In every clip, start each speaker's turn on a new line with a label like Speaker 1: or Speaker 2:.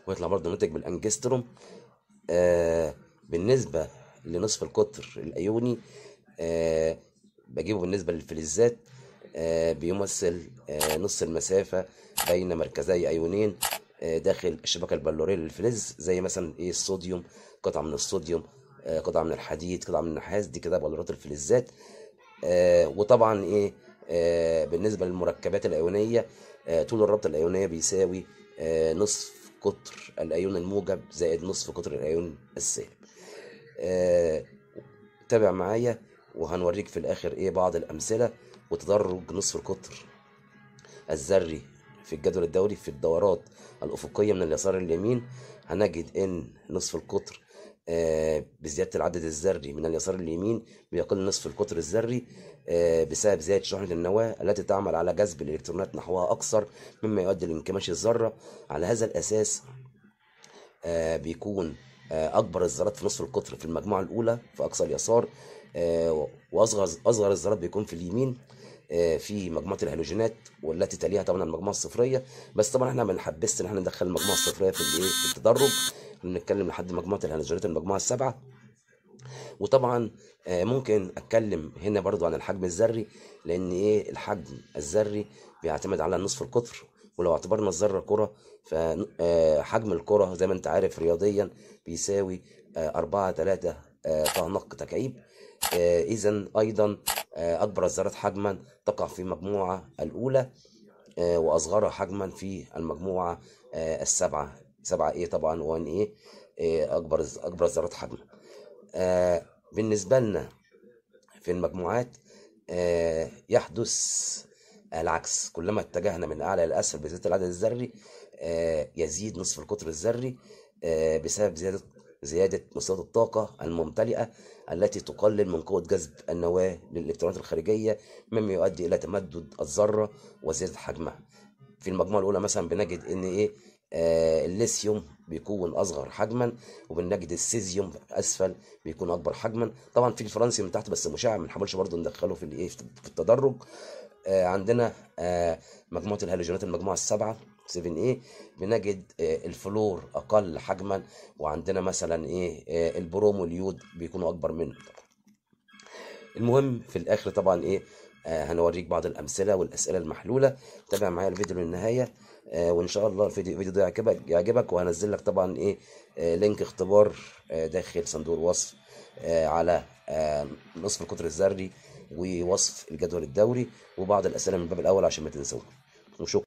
Speaker 1: ويطلع برضه ناتج بالانجستروم آه بالنسبة لنصف القطر الأيوني آه بجيبه بالنسبة للفلزات آه بيمثل آه نص المسافة بين مركزي أيونين آه داخل الشبكة البلورية للفلز زي مثلا إيه الصوديوم قطعة من الصوديوم آه قطعة من الحديد قطعة من النحاس دي كده بلورات الفلزات آه وطبعا إيه آه بالنسبة للمركبات الأيونية آه طول الرابطة الأيونية بيساوي آه نصف قطر الأيون الموجب زائد نصف قطر الأيون السالب آه، تابع معايا وهنوريك في الآخر إيه بعض الأمثلة وتدرج نصف القطر الذري في الجدول الدوري في الدورات الأفقية من اليسار لليمين هنجد إن نصف القطر آه، بزيادة العدد الذري من اليسار لليمين بيقل نصف القطر الذري آه، بسبب زيادة شحنة النواة التي تعمل على جذب الإلكترونات نحوها أكثر مما يؤدي لانكماش الذرة على هذا الأساس آه، بيكون آه، أكبر الذرات في نصف القطر في المجموعة الأولى في أقصى اليسار آه، وأصغر أصغر الذرات بيكون في اليمين آه، في مجموعة الهالوجينات والتي تليها طبعا المجموعة الصفرية بس طبعا احنا ما بنحبسش ان احنا ندخل المجموعة الصفرية في الايه في التدرج بنتكلم لحد مجموعة الهالوجينات المجموعة السبعة وطبعا آه، ممكن اتكلم هنا برضو عن الحجم الذري لان ايه الحجم الذري بيعتمد على نصف القطر ولو اعتبرنا الذره كره فحجم الكره زي ما انت عارف رياضيا بيساوي آه، أربعة تلاتة طهنق تكعيب اذا ايضا آه، اكبر الذرات حجما تقع في المجموعه الاولى آه، واصغرها حجما في المجموعه آه، السبعه سبعة ايه طبعا 1 ايه آه، اكبر اكبر الذرات حجما آه، بالنسبه لنا في المجموعات آه، يحدث العكس كلما اتجهنا من اعلى الى اسفل بزياده العدد الذري آه، يزيد نصف القطر الذري آه، بسبب زياده زياده مستويات الطاقه الممتلئه التي تقلل من قوه جذب النواه للالكترونات الخارجيه مما يؤدي الى تمدد الذره وزياده حجمها في المجموعه الاولى مثلا بنجد ان ايه آه الليثيوم بيكون اصغر حجما وبنجد السيزيوم اسفل بيكون اكبر حجما طبعا في الفرنسي من تحت بس مشع ما نحاولش برضه ندخله في الايه في التدرج آه عندنا آه مجموعه الهالوجينات المجموعه السبعه 7A بنجد آه الفلور اقل حجما وعندنا مثلا ايه آه البروم واليود بيكونوا اكبر منه المهم في الاخر طبعا ايه آه هنوريك بعض الامثله والاسئله المحلوله تابع معايا الفيديو للنهايه آه وان شاء الله الفيديو الفيديو ده يعجبك يعجبك وهنزل لك طبعا ايه آه لينك اختبار آه داخل صندوق الوصف آه على آه نصف القطر الذري ووصف الجدول الدوري وبعض الاسئله من الباب الاول عشان ما تنسوها وشكرا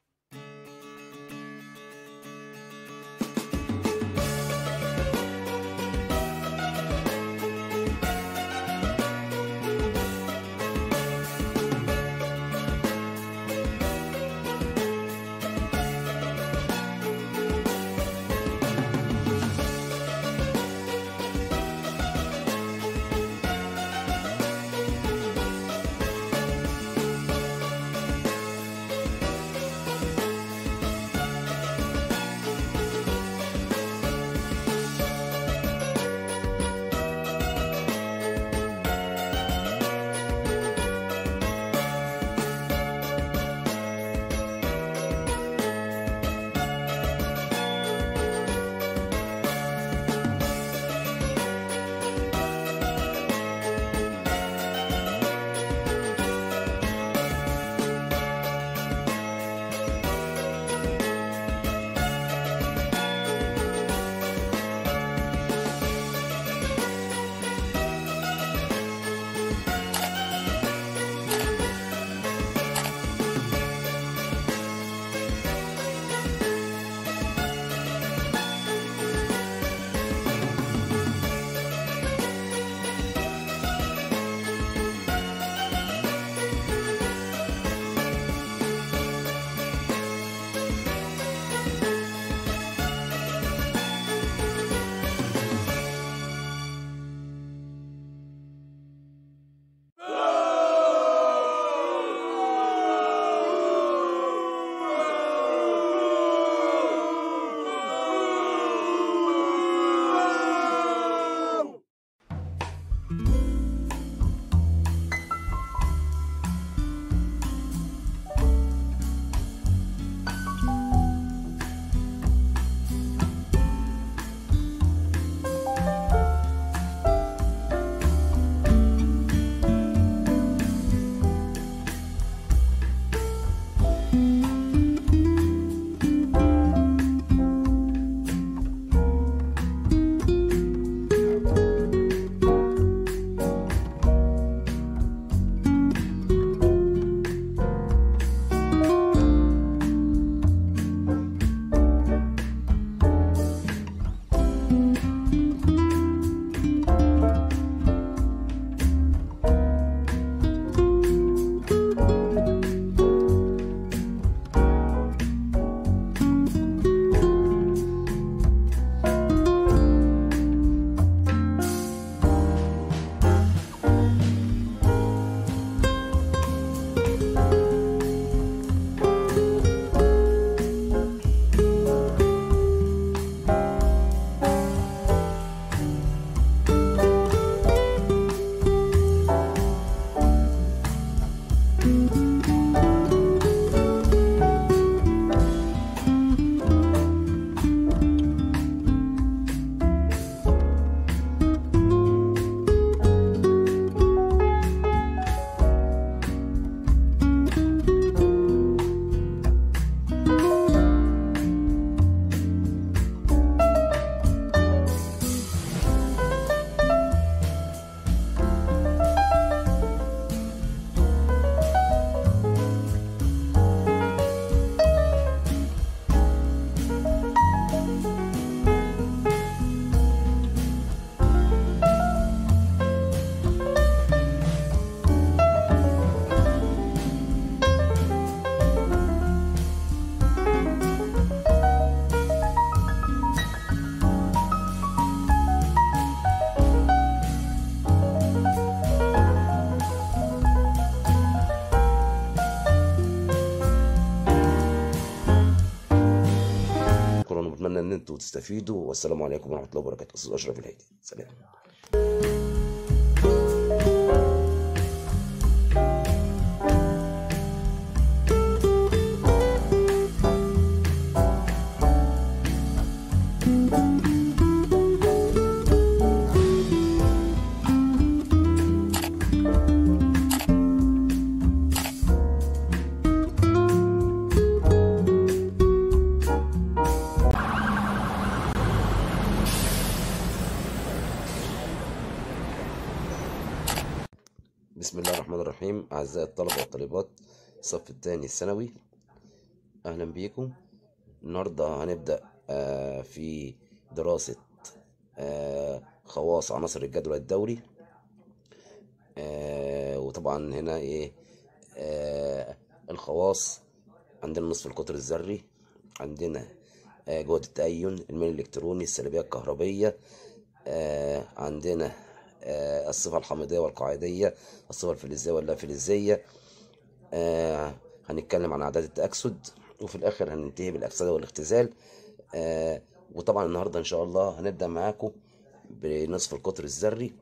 Speaker 1: شكرا وبتمنى ان انتوا تستفيدوا والسلام عليكم ورحمه الله وبركاته استاذ اشرف الهادي سلام بسم الله الرحمن الرحيم أعزائي الطلبة والطالبات الصف الثاني الثانوي أهلا بيكم النهاردة هنبدأ آه، في دراسة آه، خواص عناصر الجدول الدوري آه، وطبعا هنا إيه آه، الخواص عندنا نصف القطر الذري عندنا آه، جهد التأين الميل الإلكتروني السلبية الكهربية آه، عندنا آه، الصفة الحميدية والقاعدية الصفة الفلزية واللا فلزية آه، هنتكلم عن أعداد التأكسد وفي الآخر هننتهي بالأكسدة والاختزال آه، وطبعا النهاردة إن شاء الله هنبدأ معاكم بنصف القطر الذري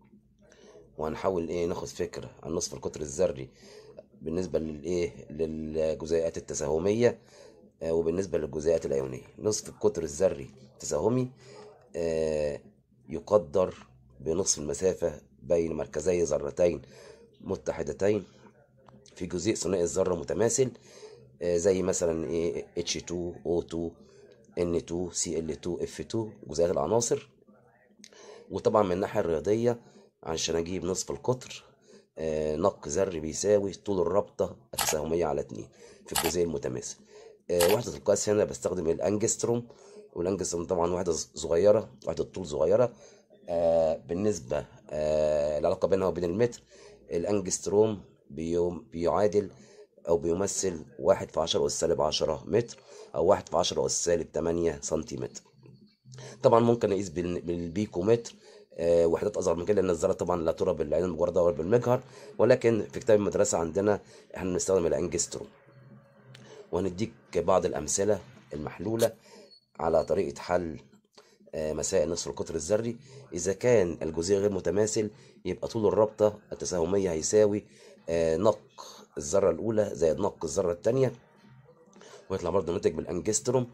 Speaker 1: وهنحاول إيه ناخد فكرة عن نصف القطر الذري بالنسبة للإيه للجزيئات التساهمية آه، وبالنسبة للجزيئات الأيونية نصف القطر الذري التساهمي آه، يقدر بنصف المسافة بين مركزي ذرتين متحدتين في جزيء ثنائي الذرة متماثل آه، زي مثلا ايه H2O2 N2 Cl2 F2 جزيئات العناصر وطبعا من الناحية الرياضية عشان أجيب نصف القطر آه، نق ذري بيساوي طول الرابطة التساهمية على اتنين في الجزيء المتماثل آه، وحدة القياس هنا بستخدم الأنجستروم والأنجستروم طبعا وحدة صغيرة وحدة طول صغيرة آه، بالنسبة آه، العلاقة بينها وبين المتر الأنجستروم بيوم بيعادل أو بيمثل واحد في عشرة أس سالب عشرة متر أو واحد في عشرة أس سالب تمانية سنتيمتر طبعا ممكن نقيس بال- بالبيكومتر آه، وحدات اصغر من كده لان الذره طبعا لا ترى بالعين المجرده ولا بالمجهر ولكن في كتاب المدرسه عندنا احنا بنستخدم الانجستروم وهنديك بعض الامثله المحلوله على طريقه حل آه، مسائل نصف القطر الذري اذا كان الجزيء غير متماثل يبقى طول الرابطه التساهميه هيساوي آه، نق الذره الاولى زائد نق الذره الثانيه ويطلع برضه ناتج بالانجستروم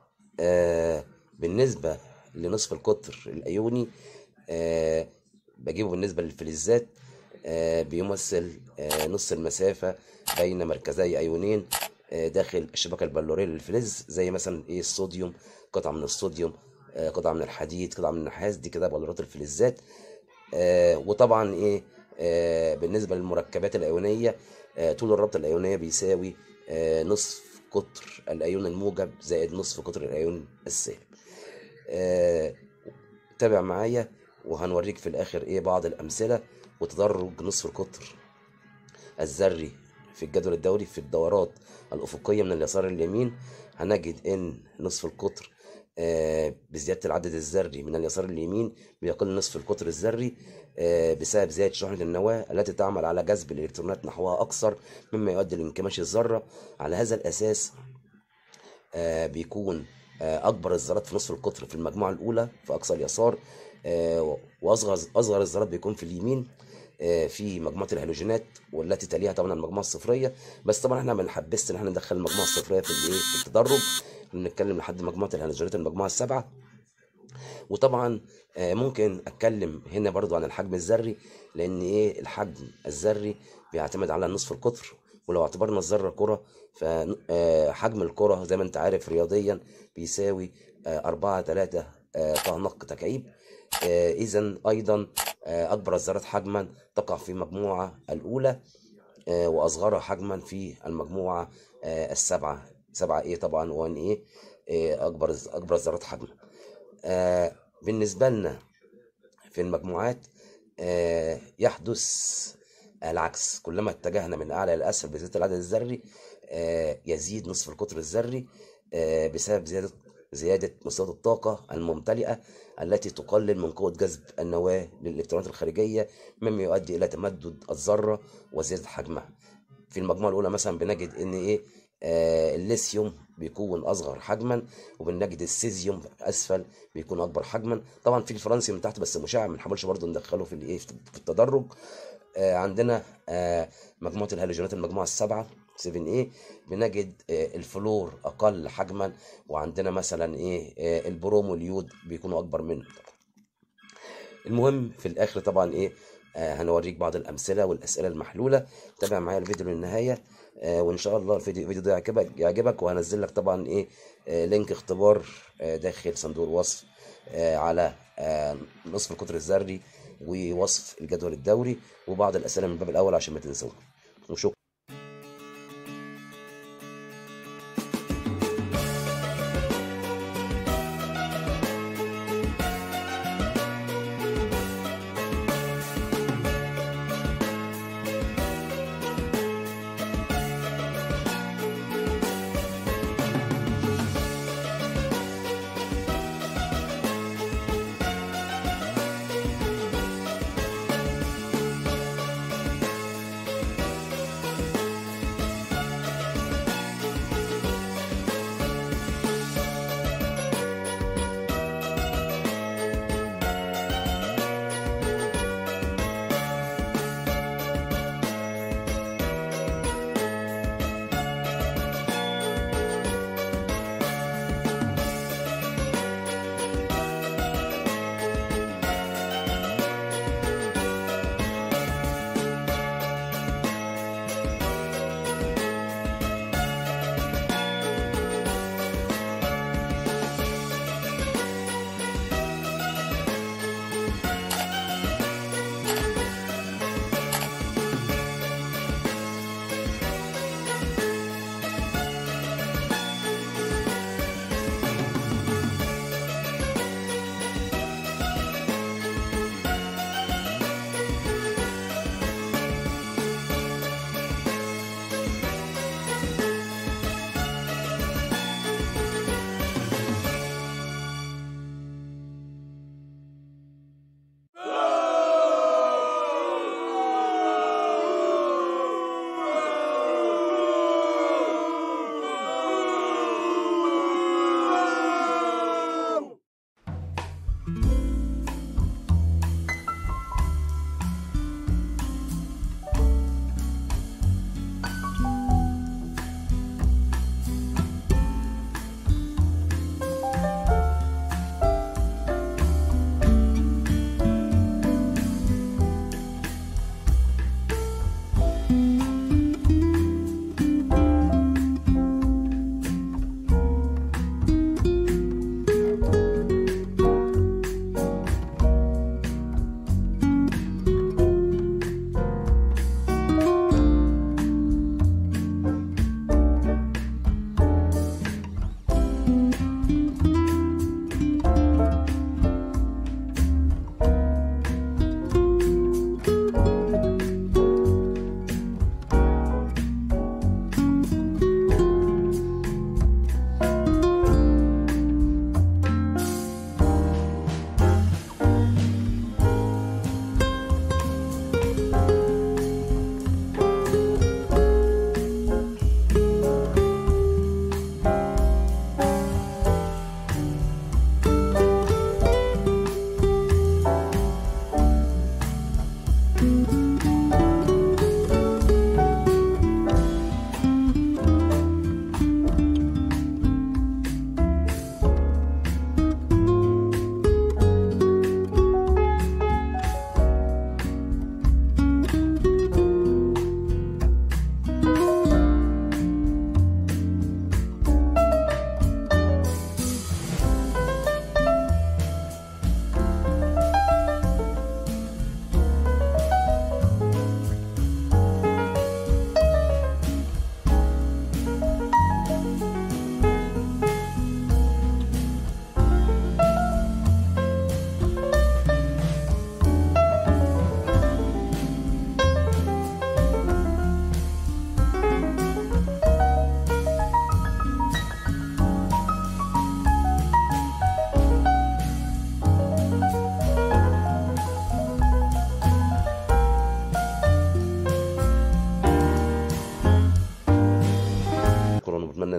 Speaker 1: آه بالنسبة لنصف القطر الأيوني آه بجيبه بالنسبة للفلزات آه بيمثل آه نص المسافة بين مركزي أيونين آه داخل الشبكة البلورية للفلز زي مثلا إيه الصوديوم قطعة من الصوديوم آه قطعة من الحديد قطعة من النحاس دي كده بلورات الفلزات آه وطبعا إيه آه بالنسبة للمركبات الأيونية آه طول الرابطة الأيونية بيساوي آه نصف قطر الأيون الموجب زائد نصف قطر الأيون السالب آه، تابع معايا وهنوريك في الآخر إيه بعض الأمثلة وتدرج نصف القطر الذري في الجدول الدوري في الدورات الأفقية من اليسار لليمين هنجد إن نصف القطر آه، بزيادة العدد الذري من اليسار لليمين بيقل نصف القطر الذري آه، بسبب زيادة شحنة النواة التي تعمل على جذب الإلكترونات نحوها أكثر مما يؤدي لانكماش الذرة على هذا الأساس آه، بيكون آه، اكبر الذرات في نصف القطر في المجموعه الاولى في اقصى اليسار آه، واصغر اصغر الذرات بيكون في اليمين آه، في مجموعه الهالوجينات والتي تليها طبعا المجموعه الصفريه بس طبعا احنا ما بنحبسش ان احنا ندخل المجموعه الصفريه في الايه في التدرج بنتكلم لحد مجموعه الهالوجينات المجموعه السبعه وطبعا آه، ممكن اتكلم هنا برضو عن الحجم الذري لان ايه الحجم الذري بيعتمد على نصف القطر ولو اعتبرنا الذره كره فحجم الكره زي ما انت عارف رياضيا بيساوي آه، أربعة تلاتة طه نق تكعيب اذا ايضا آه، اكبر الذرات حجما تقع في المجموعه الاولى آه، واصغرها حجما في المجموعه آه، السبعه سبعة ايه طبعا 1 ايه آه، اكبر اكبر الذرات حجما آه، بالنسبة لنا في المجموعات آه، يحدث العكس كلما اتجهنا من أعلى إلى أسفل بزيادة العدد الذري آه، يزيد نصف القطر الذري آه، بسبب زيادة زيادة مستوى الطاقة الممتلئة التي تقلل من قوة جذب النواة للإلكترونات الخارجية مما يؤدي إلى تمدد الذرة وزيادة حجمها في المجموعة الأولى مثلا بنجد إن إيه آه، الليثيوم بيكون اصغر حجما وبنجد السيزيوم اسفل بيكون اكبر حجما طبعا في الفرنسي من تحت بس مشع ما نحاولش برضه ندخله في الايه في التدرج آه، عندنا آه، مجموعه الهالوجينات المجموعه السبعه 7A بنجد آه، الفلور اقل حجما وعندنا مثلا ايه آه، البروم واليود بيكونوا اكبر منه المهم في الاخر طبعا ايه آه هنوريك بعض الامثله والاسئله المحلوله تابع معايا الفيديو للنهايه آه وان شاء الله الفيديو الفيديو ده يعجبك يعجبك وهنزل لك طبعا ايه آه لينك اختبار آه داخل صندوق الوصف آه على آه نصف القطر الذري ووصف الجدول الدوري وبعض الاسئله من الباب الاول عشان ما تنسوها وشكرا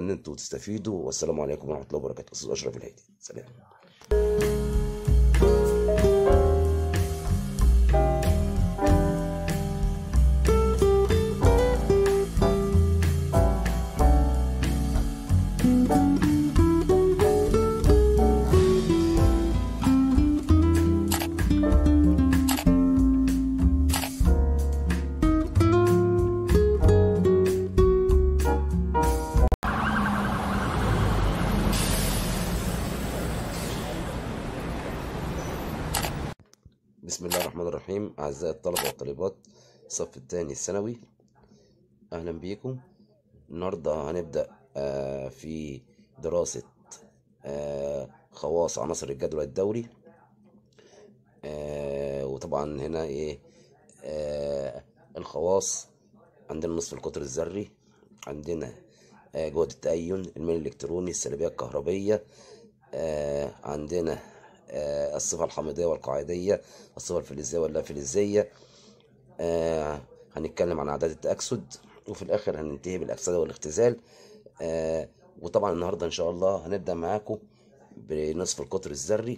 Speaker 1: ان انتوا تستفيدوا والسلام عليكم ورحمه الله وبركاته استاذ اشرف الهادي سلام بسم الله الرحمن الرحيم أعزائي الطلبة والطالبات الصف الثاني الثانوي أهلا بيكم النهاردة هنبدأ آه، في دراسة آه، خواص عناصر الجدول الدوري آه، وطبعا هنا إيه آه، الخواص عندنا نصف القطر الذري عندنا آه، جهد التأين الميل الإلكتروني السلبية الكهربية آه، عندنا آه، الصفة الحميدية والقاعدية الصفة الفلزية واللا فلزية آه، هنتكلم عن أعداد التأكسد وفي الآخر هننتهي بالأكسدة والاختزال آه، وطبعا النهاردة إن شاء الله هنبدأ معاكم بنصف القطر الذري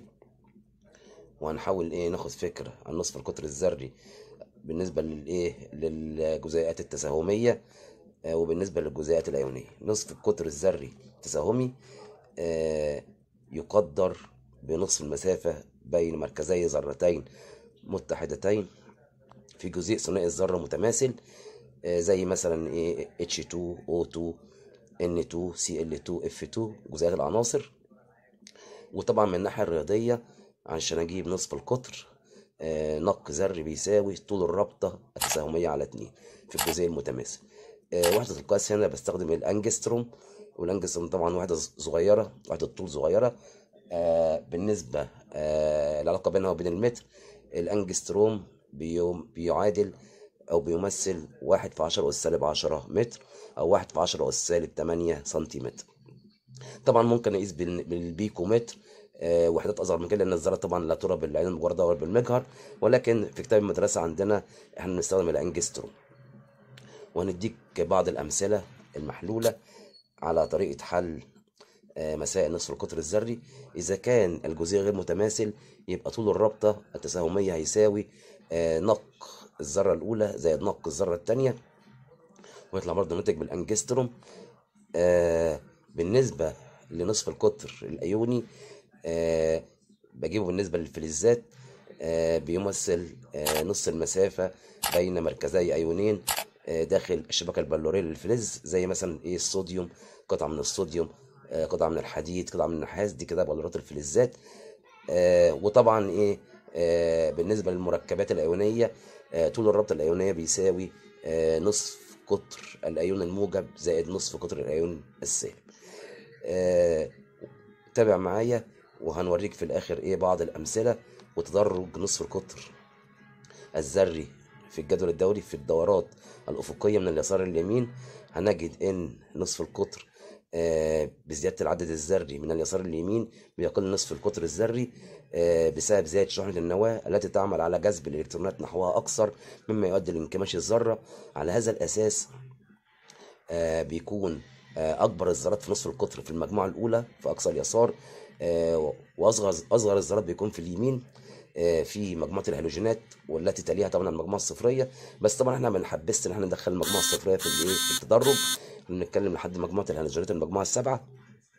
Speaker 1: وهنحاول إيه ناخد فكرة عن نصف القطر الذري بالنسبة للإيه للجزيئات التساهمية آه، وبالنسبة للجزيئات الأيونية نصف القطر الذري التساهمي آه، يقدر بنصف المسافة بين مركزي ذرتين متحدتين في جزيء ثنائي الذرة متماثل آه، زي مثلا ايه H2O2 N2 Cl2 F2 جزيئات العناصر وطبعا من الناحية الرياضية عشان أجيب نصف القطر آه، نق ذري بيساوي طول الرابطة التساهمية على اتنين في الجزيء المتماثل آه، وحدة القياس هنا بستخدم الأنجستروم والأنجستروم طبعا وحدة صغيرة وحدة طول صغيرة آه، بالنسبة آه، العلاقة بينها وبين المتر الأنجستروم بيوم بيعادل أو بيمثل واحد في عشرة أس سالب عشرة متر أو واحد في عشرة أس سالب تمانية سنتيمتر طبعا ممكن نقيس بال- بالبيكومتر آه، وحدات اصغر من كده لان الذره طبعا لا ترى بالعين المجرده ولا بالمجهر ولكن في كتاب المدرسه عندنا احنا بنستخدم الانجستروم وهنديك بعض الامثله المحلوله على طريقه حل آه، مسائل نصف القطر الذري اذا كان الجزيء غير متماثل يبقى طول الرابطه التساهميه هيساوي آه، نق الذره الاولى زائد نق الذره الثانيه ويطلع برضه الناتج بالانجستروم آه بالنسبة لنصف القطر الأيوني آه بجيبه بالنسبة للفلزات آه بيمثل آه نص المسافة بين مركزي أيونين آه داخل الشبكة البلورية للفلز زي مثلا إيه الصوديوم قطعة من الصوديوم آه قطعة من الحديد قطعة من النحاس دي كده بلورات الفلزات آه وطبعا إيه آه بالنسبة للمركبات الأيونية آه طول الرابطة الأيونية بيساوي آه نصف قطر الأيون الموجب زائد نصف قطر الأيون السالب آه، تابع معايا وهنوريك في الآخر إيه بعض الأمثلة وتدرج نصف القطر الذري في الجدول الدوري في الدورات الأفقية من اليسار لليمين هنجد إن نصف القطر آه، بزيادة العدد الذري من اليسار لليمين بيقل نصف القطر الذري آه، بسبب زيادة شحنة النواة التي تعمل على جذب الإلكترونات نحوها أكثر مما يؤدي لانكماش الذرة على هذا الأساس آه، بيكون آه، اكبر الذرات في نصف القطر في المجموعه الاولى في اقصى اليسار آه، واصغر اصغر الذرات بيكون في اليمين آه، في مجموعه الهالوجينات والتي تليها طبعا المجموعه الصفريه بس طبعا احنا ما بنحبسش ان احنا ندخل المجموعه الصفريه في الايه في التدرج بنتكلم لحد مجموعه الهالوجينات المجموعه السبعه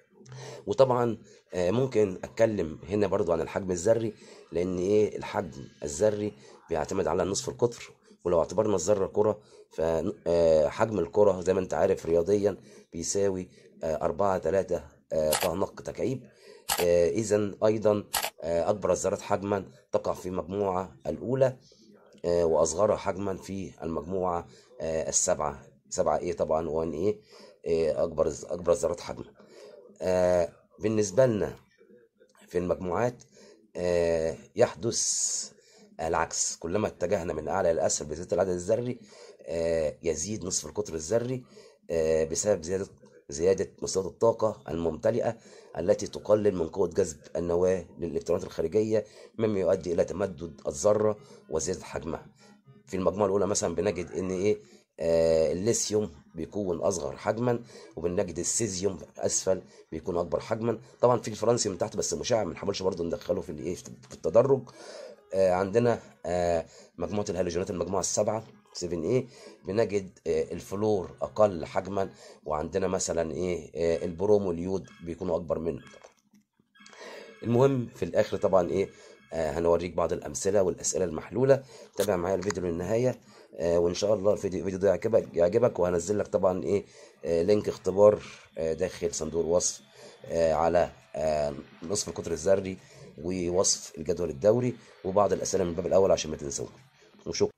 Speaker 1: وطبعا آه، ممكن اتكلم هنا برضو عن الحجم الذري لان ايه الحجم الذري بيعتمد على نصف القطر ولو اعتبرنا الذره كره فحجم الكره زي ما انت عارف رياضيا بيساوي آه، أربعة تلاتة طه نق تكعيب اذا ايضا آه، اكبر الذرات حجما تقع في المجموعه الاولى آه، واصغرها حجما في المجموعه آه، السبعه سبعه ايه طبعا 1 ايه آه، اكبر اكبر الذرات حجما آه، بالنسبة لنا في المجموعات آه، يحدث العكس كلما اتجهنا من أعلى إلى أسفل بزيادة العدد الذري آه، يزيد نصف القطر الذري آه، بسبب زيادة زيادة مستويات الطاقة الممتلئة التي تقلل من قوة جذب النواة للإلكترونات الخارجية مما يؤدي إلى تمدد الذرة وزيادة حجمها في المجموعة الأولى مثلا بنجد إن إيه آه، الليثيوم بيكون اصغر حجما وبنجد السيزيوم اسفل بيكون اكبر حجما طبعا في الفرنسي من تحت بس مشع ما نحاولش برضو ندخله في الايه في التدرج آه، عندنا آه، مجموعه الهالوجينات المجموعه السبعه 7A بنجد آه، الفلور اقل حجما وعندنا مثلا ايه آه، البروم واليود بيكونوا اكبر منه المهم في الاخر طبعا ايه آه هنوريك بعض الامثله والاسئله المحلوله تابع معايا الفيديو للنهايه آه وان شاء الله الفيديو الفيديو ده يعجبك يعجبك وهنزل لك طبعا ايه آه لينك اختبار آه داخل صندوق الوصف آه على آه نصف القطر الذري ووصف الجدول الدوري وبعض الاسئله من الباب الاول عشان ما تنسوها وشكرا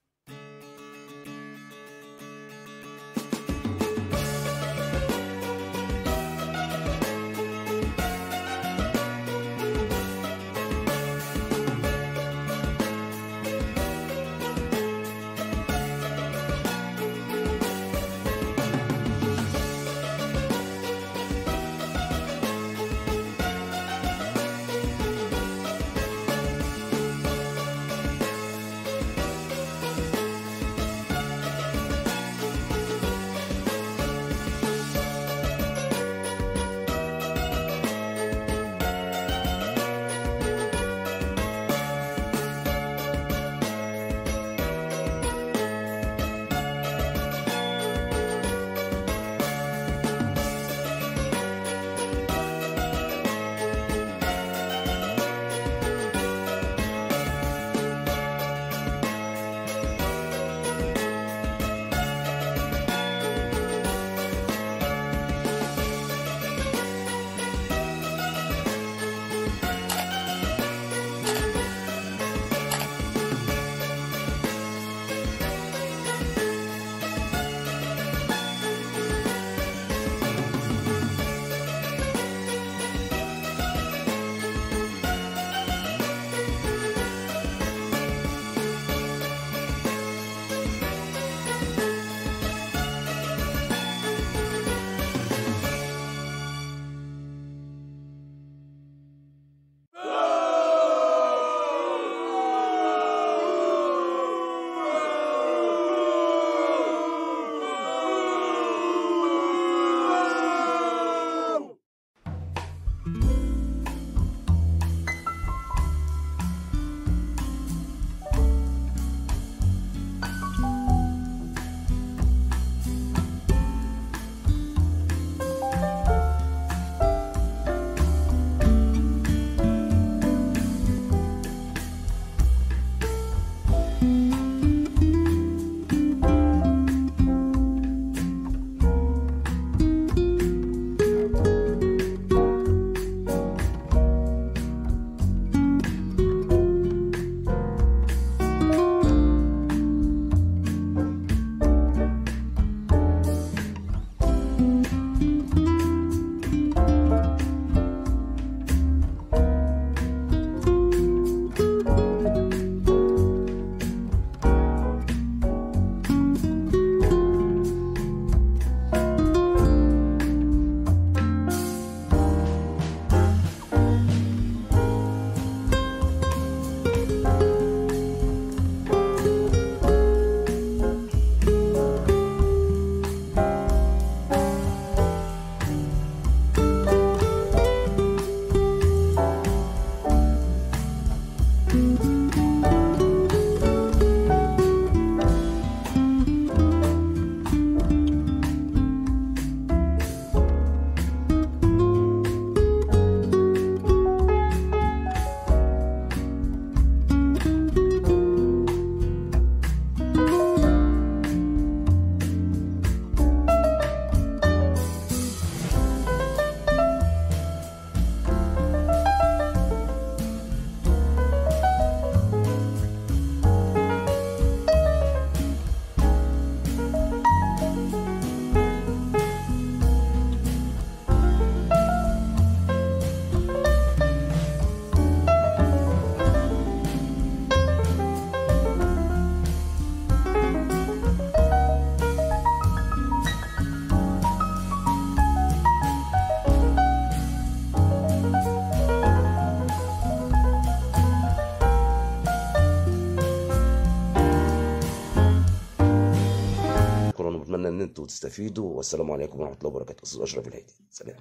Speaker 1: ان انتوا تستفيدوا والسلام عليكم ورحمه الله وبركاته استاذ اشرف الهادي سلام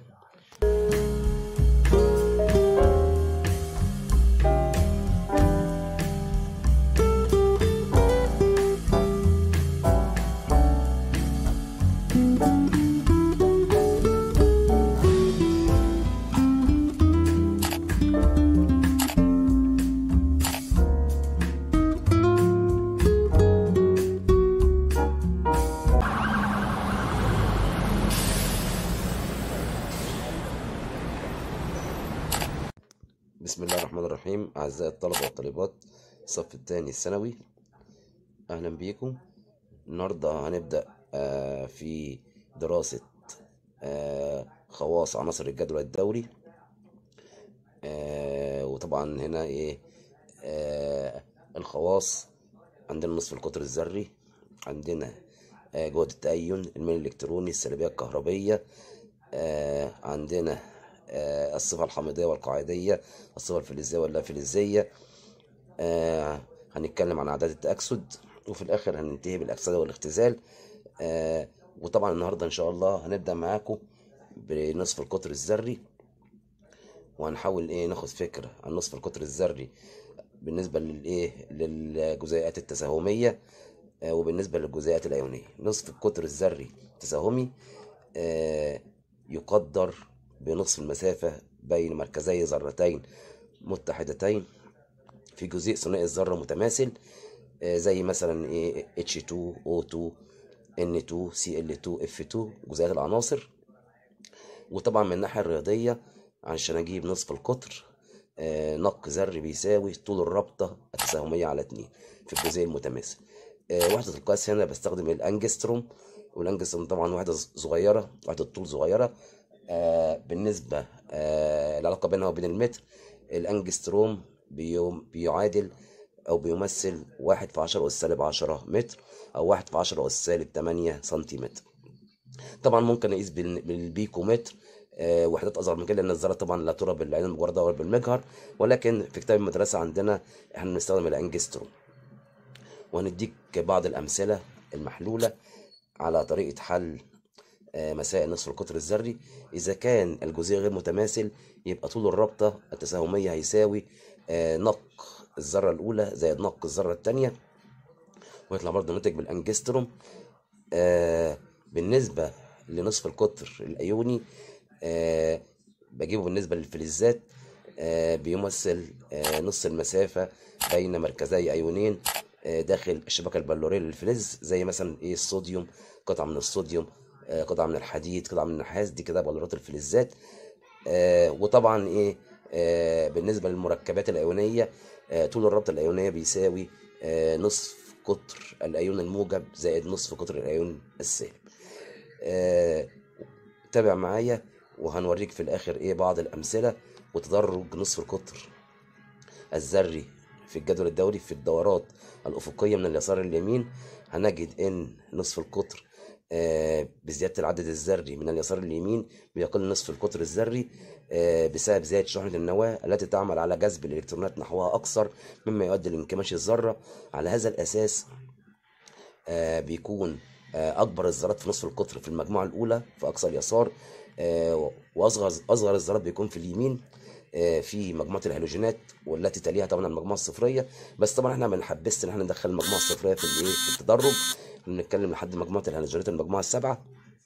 Speaker 1: بسم الله الرحمن الرحيم أعزائي الطلبة والطالبات الصف الثاني الثانوي أهلا بيكم النهاردة هنبدأ آه، في دراسة آه، خواص عناصر الجدول الدوري آه، وطبعا هنا إيه آه، الخواص عندنا نصف القطر الذري عندنا آه، جهد التأين الميل الإلكتروني السلبية الكهربية آه، عندنا آه، الصفة الحميدية والقاعدية الصفة الفلزية واللا فلزية آه، هنتكلم عن أعداد التأكسد وفي الآخر هننتهي بالأكسدة والاختزال آه، وطبعا النهاردة إن شاء الله هنبدأ معاكم بنصف القطر الذري وهنحاول إيه ناخد فكرة عن نصف القطر الذري بالنسبة للإيه للجزيئات التساهمية آه، وبالنسبة للجزيئات الأيونية نصف القطر الذري التساهمي آه، يقدر بنصف المسافة بين مركزي ذرتين متحدتين في جزيء ثنائي الذرة متماثل آه، زي مثلا ايه H2O2 N2 Cl2 F2 جزيئات العناصر وطبعا من الناحية الرياضية عشان أجيب نصف القطر آه، نق ذري بيساوي طول الرابطة التساهمية على اتنين في الجزيء المتماثل آه، وحدة القياس هنا بستخدم الأنجستروم والأنجستروم طبعا وحدة صغيرة وحدة طول صغيرة آه، بالنسبة آه، العلاقة بينها وبين المتر الأنجستروم بيوم بيعادل أو بيمثل واحد في عشرة أس سالب عشرة متر أو واحد في عشرة أس سالب تمانية سنتيمتر طبعا ممكن اقيس بال- بالبيكومتر آه، وحدات اصغر من كده لان الذره طبعا لا ترى بالعين المجرده ولا بالمجهر ولكن في كتاب المدرسه عندنا احنا بنستخدم الانجستروم وهنديك بعض الامثله المحلوله على طريقه حل آه، مسائل نصف القطر الذري اذا كان الجزيء غير متماثل يبقى طول الرابطه التساهميه هيساوي آه، نق الذره الاولى زائد نق الذره الثانيه ويطلع برضه ناتج بالانجستروم آه بالنسبة لنصف القطر الأيوني آه بجيبه بالنسبة للفلزات آه بيمثل آه نص المسافة بين مركزي أيونين آه داخل الشبكة البلورية للفلز زي مثلا إيه الصوديوم قطعة من الصوديوم آه قطعة من الحديد قطعة من النحاس دي كده بلورات الفلزات آه وطبعا إيه آه بالنسبة للمركبات الأيونية آه طول الرابطة الأيونية بيساوي آه نصف قطر الأيون الموجب زائد نصف قطر الأيون السالب آه، تابع معايا وهنوريك في الآخر إيه بعض الأمثلة وتدرج نصف القطر الذري في الجدول الدوري في الدورات الأفقية من اليسار لليمين هنجد إن نصف القطر آه، بزيادة العدد الذري من اليسار لليمين بيقل نصف القطر الذري آه، بسبب زيادة شحنة النواة التي تعمل على جذب الإلكترونات نحوها أكثر مما يؤدي لانكماش الذرة على هذا الأساس آه، بيكون آه، اكبر الذرات في نصف القطر في المجموعه الاولى في اقصى اليسار آه، واصغر اصغر الذرات بيكون في اليمين آه، في مجموعه الهالوجينات والتي تليها طبعا المجموعه الصفريه بس طبعا احنا ما بنحبسش ان احنا ندخل المجموعه الصفريه في الايه في التدرج بنتكلم لحد مجموعه الهالوجينات المجموعه السبعه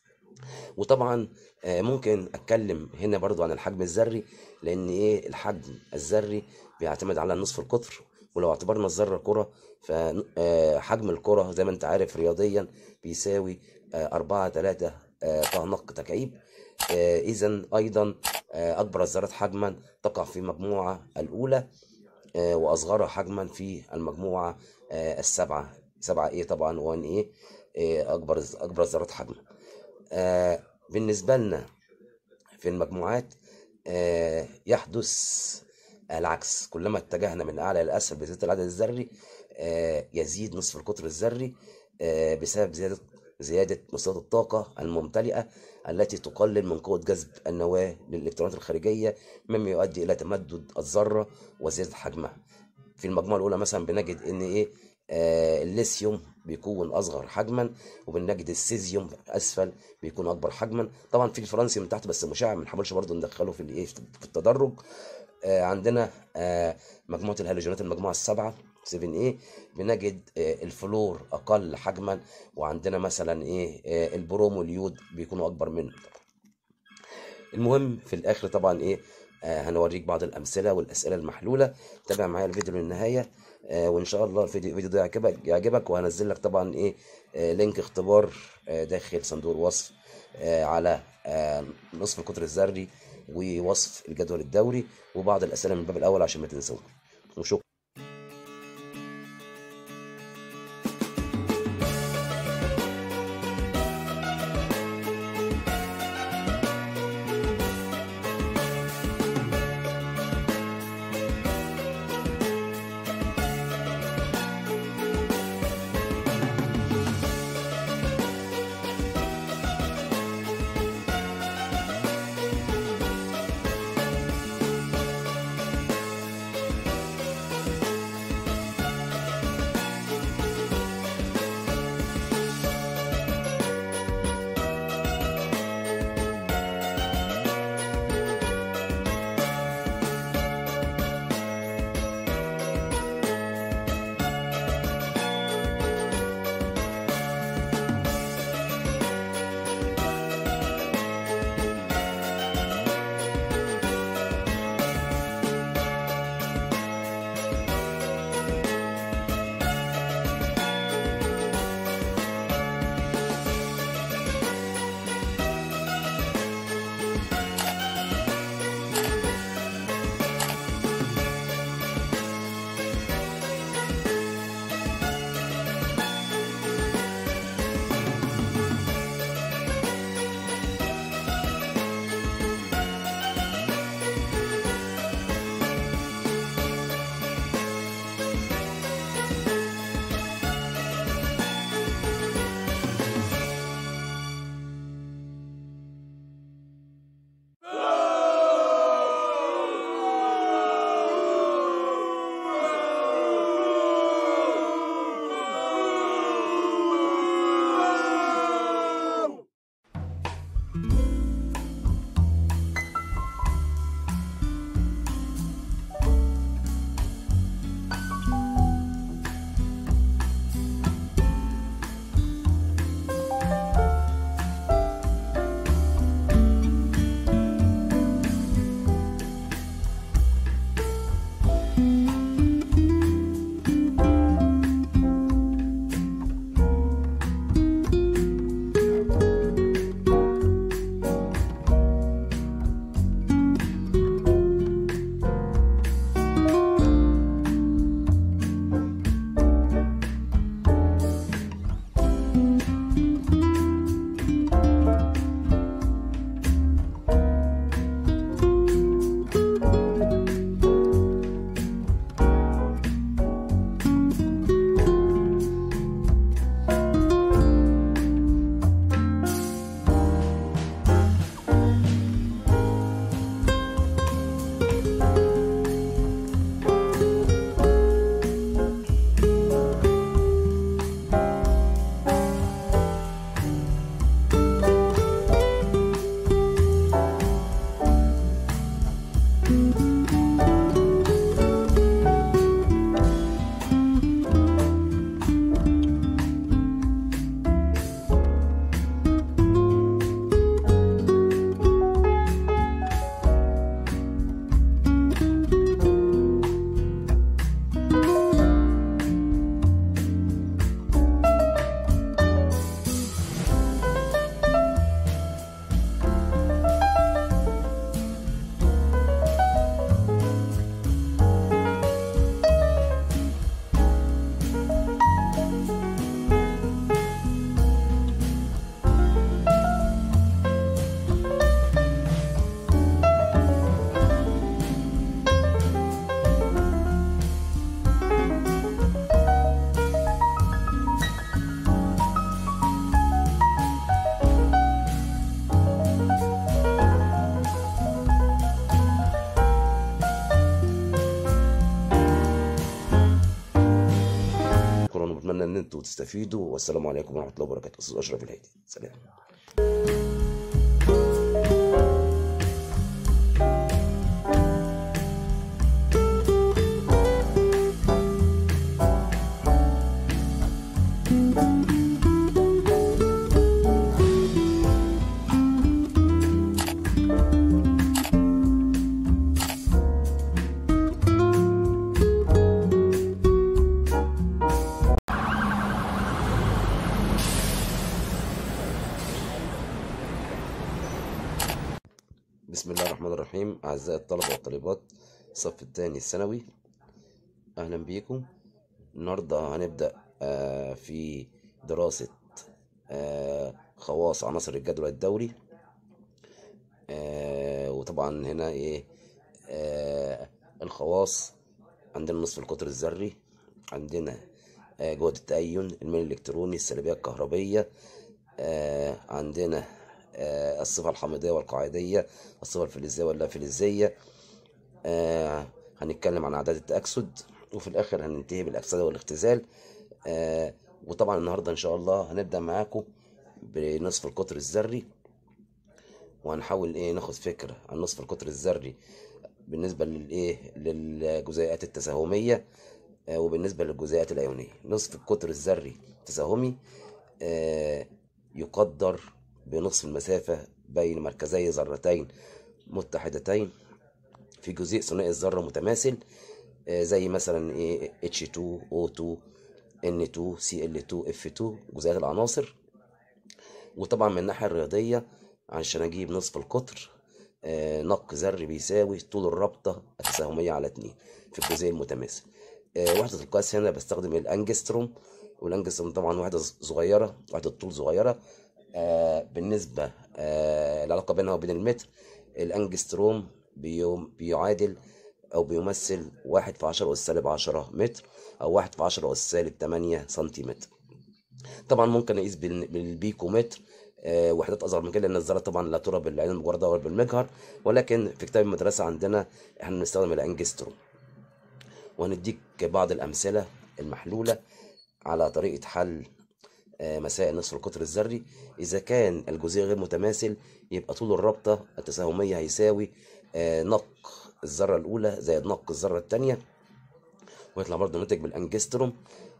Speaker 1: وطبعا آه، ممكن اتكلم هنا برضو عن الحجم الذري لان ايه الحجم الذري بيعتمد على نصف القطر ولو اعتبرنا الذره كره فحجم الكره زي ما انت عارف رياضيا بيساوي آه، أربعة تلاتة طه نق تكعيب اذا ايضا آه، اكبر الذرات حجما تقع في المجموعه الاولى آه، واصغرها حجما في المجموعه آه، السبعه سبعة ايه طبعا 1 ايه آه، اكبر اكبر الذرات حجما آه، بالنسبة لنا في المجموعات آه، يحدث العكس كلما اتجهنا من أعلى إلى أسفل بزيادة العدد الذري آه، يزيد نصف القطر الذري آه، بسبب زيادة زيادة مستويات الطاقة الممتلئة التي تقلل من قوة جذب النواة للإلكترونات الخارجية مما يؤدي إلى تمدد الذرة وزيادة حجمها في المجموعة الأولى مثلا بنجد إن إيه آه، الليثيوم بيكون اصغر حجما وبنجد السيزيوم اسفل بيكون اكبر حجما طبعا في الفرنسي من تحت بس مشع ما نحاولش برضه ندخله في الايه في التدرج آه، عندنا آه، مجموعه الهالوجينات المجموعه السبعه 7A بنجد آه، الفلور اقل حجما وعندنا مثلا ايه آه، البروم واليود بيكونوا اكبر منه المهم في الاخر طبعا ايه آه هنوريك بعض الامثله والاسئله المحلوله تابع معايا الفيديو للنهايه آه وان شاء الله الفيديو الفيديو ده يعجبك يعجبك وهنزل لك طبعا ايه آه لينك اختبار آه داخل صندوق الوصف آه على آه نصف القطر الذري ووصف الجدول الدوري وبعض الاسئله من الباب الاول عشان ما تنسوش وشكرا ان انتوا تستفيدوا والسلام عليكم ورحمه الله وبركاته استاذ اشرف الهادي سلام بسم الله الرحمن الرحيم أعزائي الطلبة والطالبات الصف الثاني الثانوي أهلا بيكم النهاردة هنبدأ آه، في دراسة آه، خواص عناصر الجدول الدوري آه، وطبعا هنا إيه آه، الخواص عندنا نصف القطر الذري عندنا آه، جهد التأين الميل الإلكتروني السلبية الكهربية آه، عندنا آه، الصفة الحميدية والقاعدية الصفة الفلزية واللا فلزية آه، هنتكلم عن أعداد التأكسد وفي الآخر هننتهي بالأكسدة والاختزال آه، وطبعا النهاردة إن شاء الله هنبدأ معاكم بنصف القطر الذري وهنحاول إيه ناخد فكرة عن نصف القطر الذري بالنسبة للإيه للجزيئات التساهمية آه، وبالنسبة للجزيئات الأيونية نصف القطر الذري التساهمي آه، يقدر بنصف المسافة بين مركزي ذرتين متحدتين في جزيء ثنائي الذرة متماثل آه، زي مثلا ايه H2O2 N2 Cl2 F2 جزيئات العناصر وطبعا من الناحية الرياضية عشان أجيب نصف القطر آه، نق ذري بيساوي طول الرابطة التساهمية على اتنين في الجزيء المتماثل آه، وحدة القياس هنا بستخدم الأنجستروم والأنجستروم طبعا وحدة صغيرة وحدة طول صغيرة آه، بالنسبة آه، العلاقة بينها وبين المتر الأنجستروم بيوم بيعادل أو بيمثل واحد في عشرة أس سالب عشرة متر أو واحد في عشرة أس سالب تمانية سنتيمتر طبعا ممكن اقيس بال- بالبيكومتر آه، وحدات اصغر من كده لان الذره طبعا لا ترى بالعين المجرده ولا بالمجهر ولكن في كتاب المدرسه عندنا احنا بنستخدم الانجستروم وهنديك بعض الامثله المحلوله على طريقه حل آه، مسائل نصف القطر الذري اذا كان الجزيء غير متماثل يبقى طول الرابطه التساهميه هيساوي آه، نق الذره الاولى زائد نق الذره الثانيه ويطلع برضه ناتج بالانجستروم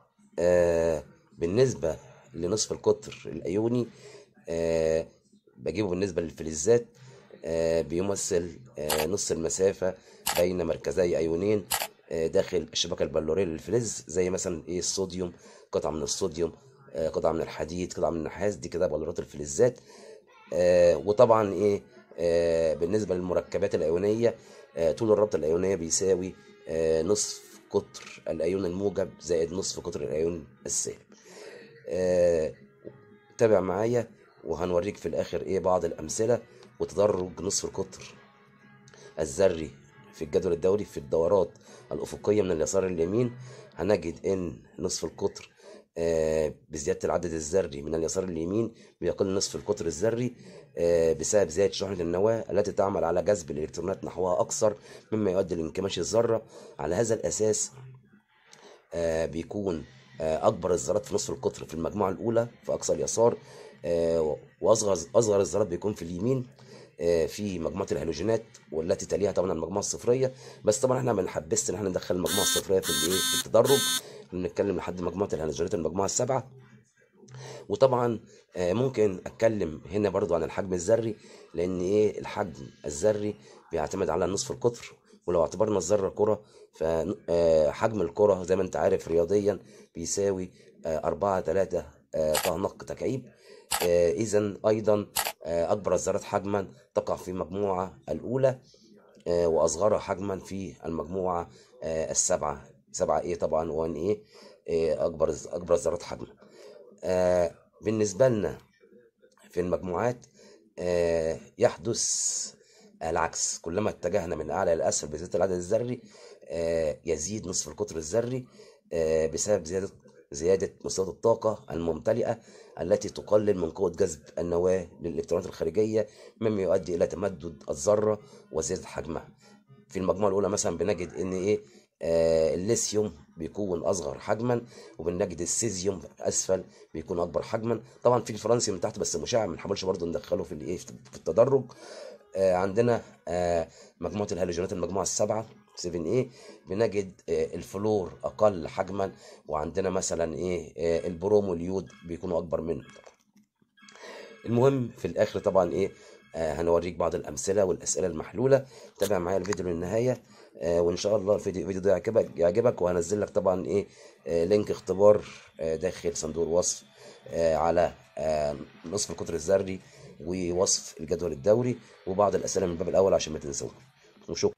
Speaker 1: آه بالنسبة لنصف القطر الأيوني آه بجيبه بالنسبة للفلزات آه بيمثل آه نص المسافة بين مركزي أيونين آه داخل الشبكة البلورية للفلز زي مثلا إيه الصوديوم قطعة من الصوديوم آه قطعة من الحديد قطعة من النحاس دي كده بلورات الفلزات آه وطبعا إيه آه بالنسبة للمركبات الأيونية آه طول الرابطة الأيونية بيساوي آه نصف قطر الأيون الموجب زائد نصف قطر الأيون السالب آه، تابع معايا وهنوريك في الآخر إيه بعض الأمثلة وتدرج نصف القطر الذري في الجدول الدوري في الدورات الأفقية من اليسار لليمين هنجد إن نصف القطر آه، بزيادة العدد الذري من اليسار لليمين بيقل نصف القطر الذري آه، بسبب زيادة شحنة النواة التي تعمل على جذب الإلكترونات نحوها أكثر مما يؤدي لانكماش الذرة على هذا الأساس آه، بيكون آه، اكبر الذرات في نصف القطر في المجموعه الاولى في اقصى اليسار آه، واصغر اصغر الذرات بيكون في اليمين آه، في مجموعه الهالوجينات والتي تليها طبعا المجموعه الصفريه بس طبعا احنا ما بنحبسش ان احنا ندخل المجموعه الصفريه في الايه في التدرج بنتكلم لحد مجموعه الهالوجينات المجموعه السبعه وطبعا آه، ممكن اتكلم هنا برضو عن الحجم الذري لان ايه الحجم الذري بيعتمد على نصف القطر ولو اعتبرنا الذره كره فحجم الكره زي ما انت عارف رياضيا بيساوي آه، أربعة تلاتة طه نق تكعيب اذا ايضا آه، اكبر الذرات حجما تقع في المجموعه الاولى آه، واصغرها حجما في المجموعه آه، السبعه سبعة ايه طبعا 1 ايه آه، اكبر اكبر الذرات حجما آه، بالنسبة لنا في المجموعات آه، يحدث العكس كلما اتجهنا من أعلى إلى أسفل بزيادة العدد الذري آه، يزيد نصف القطر الذري آه، بسبب زيادة زيادة مستويات الطاقة الممتلئة التي تقلل من قوة جذب النواة للإلكترونات الخارجية مما يؤدي إلى تمدد الذرة وزيادة حجمها في المجموعة الأولى مثلا بنجد إن إيه آه، الليثيوم بيكون اصغر حجما وبنجد السيزيوم اسفل بيكون اكبر حجما طبعا في الفرنسي من تحت بس مشع ما نحاولش برضه ندخله في الايه في التدرج آه عندنا آه مجموعه الهالوجينات المجموعه السبعه 7A بنجد آه الفلور اقل حجما وعندنا مثلا ايه آه البروم واليود بيكونوا اكبر منه المهم في الاخر طبعا ايه آه هنوريك بعض الامثله والاسئله المحلوله تابع معايا الفيديو للنهايه آه وان شاء الله الفيديو الفيديو ده يعجبك يعجبك وهنزل لك طبعا ايه آه لينك اختبار آه داخل صندوق الوصف آه على آه نصف القطر الذري ووصف الجدول الدوري وبعض الاسئله من الباب الاول عشان ما تنسوها وشكرا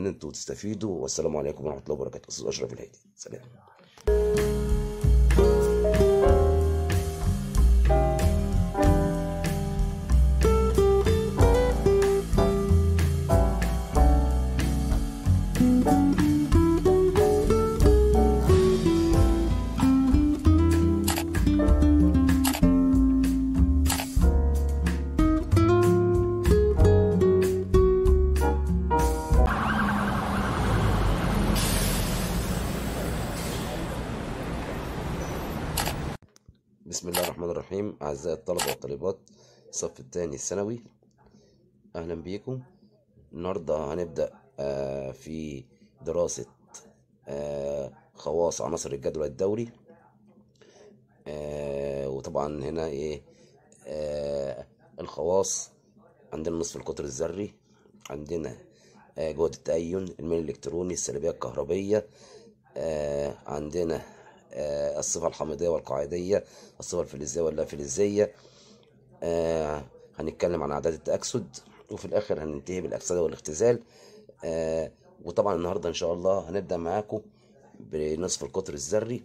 Speaker 1: ان انتوا تستفيدوا والسلام عليكم ورحمه الله وبركاته استاذ اشرف الهادي سلام بسم الله الرحمن الرحيم أعزائي الطلبة والطالبات الصف الثاني الثانوي أهلا بيكم النهاردة هنبدأ آه، في دراسة آه، خواص عناصر الجدول الدوري آه، وطبعا هنا إيه آه، الخواص عندنا نصف القطر الذري عندنا آه، جهد التأين الميل الإلكتروني السلبية الكهربية آه، عندنا آه، الصفة الحميدية والقاعدية الصفة الفلزية واللا فلزية آه، هنتكلم عن أعداد التأكسد وفي الآخر هننتهي بالأكسدة والاختزال آه، وطبعا النهاردة إن شاء الله هنبدأ معاكم بنصف القطر الذري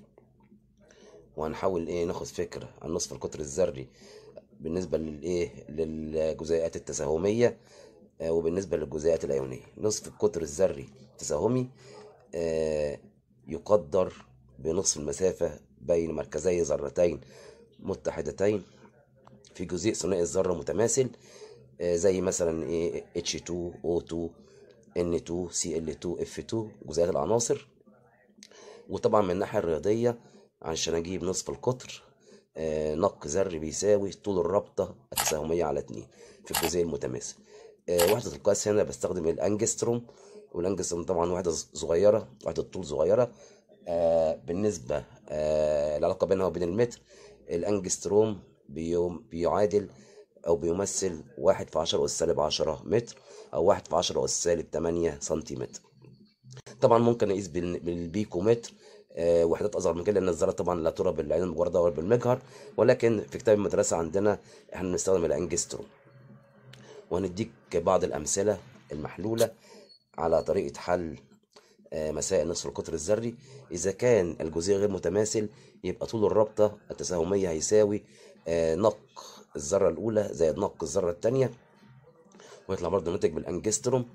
Speaker 1: وهنحاول إيه ناخد فكرة عن نصف القطر الذري بالنسبة للإيه للجزيئات التساهمية آه، وبالنسبة للجزيئات الأيونية نصف القطر الذري التساهمي آه، يقدر بنصف المسافة بين مركزي ذرتين متحدتين في جزيء ثنائي الذرة متماثل آه، زي مثلا ايه H2O2 N2 Cl2 F2 جزيئات العناصر وطبعا من الناحية الرياضية عشان أجيب نصف القطر آه، نق ذري بيساوي طول الرابطة التساهمية على اتنين في الجزيء المتماثل آه، وحدة القياس هنا بستخدم الأنجستروم والأنجستروم طبعا وحدة صغيرة وحدة طول صغيرة آه، بالنسبة آه، العلاقة بينها وبين المتر الأنجستروم بيوم بيعادل أو بيمثل واحد في عشرة أس سالب عشرة متر أو واحد في عشرة أس سالب تمانية سنتيمتر طبعا ممكن اقيس بال- بالبيكومتر آه، وحدات اصغر من كده لان الذره طبعا لا ترى بالعين المجرده ولا بالمجهر ولكن في كتاب المدرسه عندنا احنا بنستخدم الانجستروم وهنديك بعض الامثله المحلوله على طريقه حل آه، مسائل نصف القطر الذري اذا كان الجزيء غير متماثل يبقى طول الرابطه التساهميه هيساوي آه، نق الذره الاولى زائد نق الذره الثانيه ويطلع برضه ناتج بالانجستروم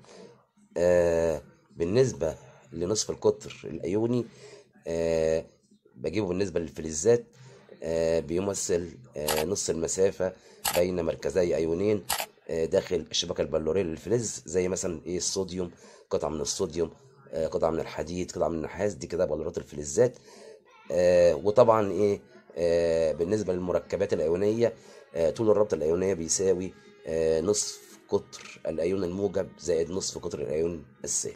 Speaker 1: آه بالنسبة لنصف القطر الأيوني آه بجيبه بالنسبة للفلزات آه بيمثل آه نص المسافة بين مركزي أيونين آه داخل الشبكة البلورية للفلز زي مثلا إيه الصوديوم قطعة من الصوديوم آه قطعة من الحديد قطعة من النحاس دي كده بلورات الفلزات آه وطبعا إيه آه بالنسبة للمركبات الأيونية آه طول الرابطة الأيونية بيساوي آه نصف قطر الأيون الموجب زائد نصف قطر الأيون السالب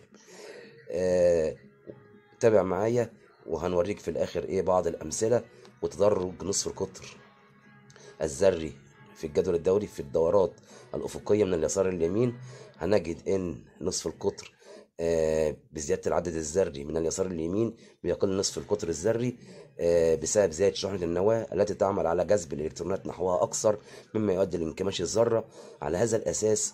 Speaker 1: آه، تابع معايا وهنوريك في الآخر إيه بعض الأمثلة وتدرج نصف القطر الذري في الجدول الدوري في الدورات الأفقية من اليسار لليمين هنجد إن نصف القطر آه، بزيادة العدد الذري من اليسار لليمين بيقل نصف القطر الذري آه، بسبب زيادة شحنة النواة التي تعمل على جذب الإلكترونات نحوها أكثر مما يؤدي لانكماش الذرة على هذا الأساس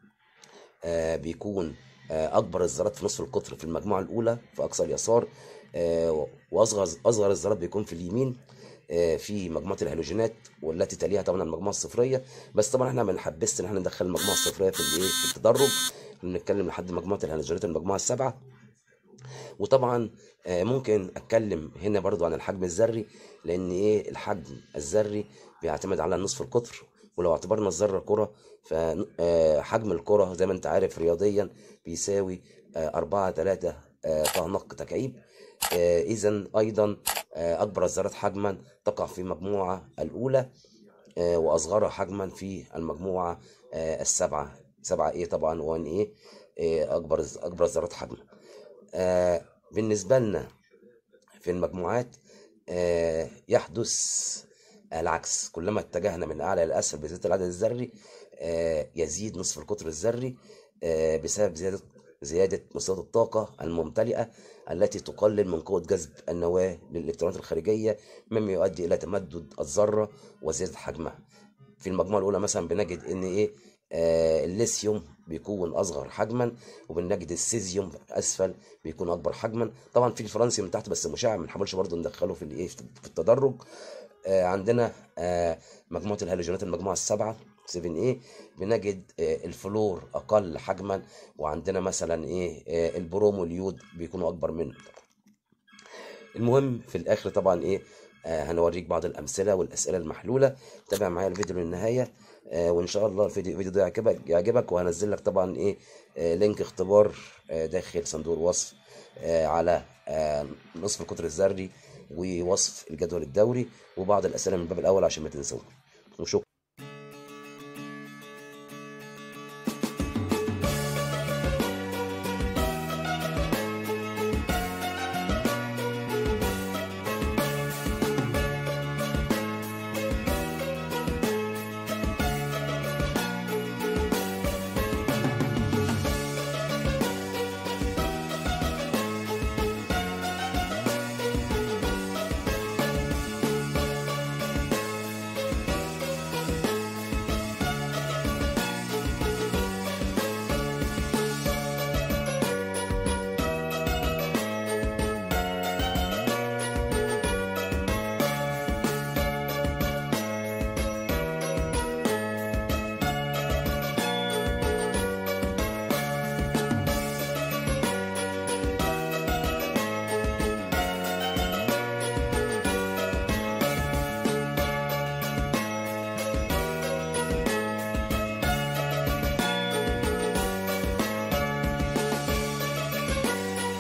Speaker 1: آه، بيكون آه، اكبر الذرات في نصف القطر في المجموعه الاولى في اقصى اليسار آه، واصغر اصغر الذرات بيكون في اليمين آه، في مجموعه الهالوجينات والتي تليها طبعا المجموعه الصفريه بس طبعا احنا ما بنحبسش ان احنا ندخل المجموعه الصفريه في الايه في التدرج بنتكلم لحد مجموعه الهالوجينات المجموعه السبعه وطبعا آه، ممكن اتكلم هنا برضو عن الحجم الذري لان ايه الحجم الذري بيعتمد على نصف القطر ولو اعتبرنا الذره كره فحجم الكره زي ما انت عارف رياضيا بيساوي آه، أربعة تلاتة طه نق تكعيب اذا ايضا آه، اكبر الذرات حجما تقع في المجموعه الاولى آه، واصغرها حجما في المجموعه آه، السبعه سبعة ايه طبعا 1 ايه آه، اكبر اكبر الذرات حجما آه، بالنسبة لنا في المجموعات آه، يحدث العكس كلما اتجهنا من أعلى إلى أسفل بزيادة العدد الذري آه، يزيد نصف القطر الذري آه، بسبب زيادة زيادة مستويات الطاقة الممتلئة التي تقلل من قوة جذب النواة للإلكترونات الخارجية مما يؤدي إلى تمدد الذرة وزيادة حجمها في المجموعة الأولى مثلا بنجد إن إيه آه، الليثيوم بيكون اصغر حجما وبنجد السيزيوم اسفل بيكون اكبر حجما طبعا في الفرنسي من تحت بس مشع ما نحاولش برضه ندخله في الايه في التدرج آه، عندنا آه، مجموعه الهالوجينات المجموعه السبعه 7A بنجد آه، الفلور اقل حجما وعندنا مثلا ايه آه، البروم واليود بيكونوا اكبر منه المهم في الاخر طبعا ايه آه هنوريك بعض الامثله والاسئله المحلوله تابع معايا الفيديو للنهايه آه وان شاء الله الفيديو الفيديو ده يعجبك يعجبك وهنزل لك طبعا ايه آه لينك اختبار آه داخل صندوق الوصف آه على آه نصف القطر الذري ووصف الجدول الدوري وبعض الاسئله من الباب الاول عشان ما تنسوش وشكرا